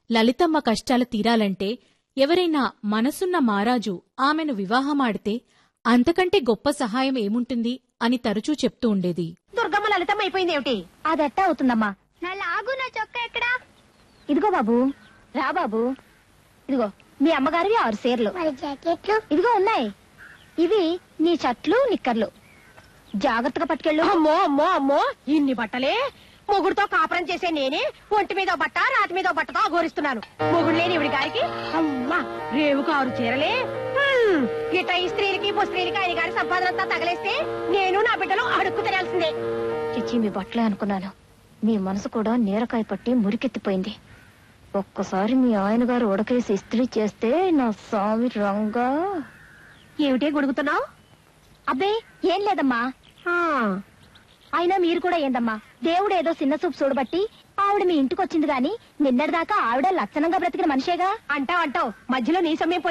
లలితమ్మ కష్టాలు తీరాలంటే ఎవరైనా మనసున్న మారాజు ఆమెను వివాహమాడితే అంతకంటే గొప్ప సహాయం ఏముంటుంది అని తరచూ చెప్తూ ఉండేది దుర్గమ్మ లలితమ్మ అయిపోయింది ఏమిటి అదెట్టా అవుతుందమ్మా నా లాగు నా చొక్కా ఎక్కడా ఇదిగో బాబు రా బాబు ఇదిగో మీ అమ్మగారివి ఆరు సేర్లు మరి జాకెట్లు ఇదిగో ఉన్నాయి ఇవి నీ చట్లు నిక్కర్లు జాగ్రత్తగా పట్టుకెళ్ళు అమ్మో అమ్మో అమ్మో ఇన్ని బట్టలే మొగుడుతో కాపురం చేసే నేనే ఒంటి మీద బట్ట రాతి మీద బట్టతో అఘోరిస్తున్నాను మొగుడు లేని ఇవిడి గారికి అమ్మా రేవు కారు చీరలే హ్మ్, ఇట్ట ఈ స్త్రీలకి స్త్రీలకి ఆయన గారి సంపాదన అంతా తగలేస్తే నేను నా బిడ్డలు అడుక్కు తినాల్సిందే చిచ్చి మీ బట్టలే అనుకున్నాను మీ మనసు కూడా నీరకాయ పట్టి మురికెత్తిపోయింది ఒక్కసారి మీ ఆయన గారు ఉడకేసి ఇస్త్రీ చేస్తే నా స్వామి రంగా ఏమిటే గొడుగుతున్నావు అబ్బే ఏం లేదమ్మా అయినా మీరు కూడా ఏందమ్మా దేవుడు ఏదో చిన్న చూపు చూడబట్టి ఆవిడ మీ ఇంటికి వచ్చింది గాని నిన్నటిదాకా ఆవిడ లక్షణంగా బ్రతికిన మనిషేగా అంటావు అంటావు మధ్యలో నీ సమయం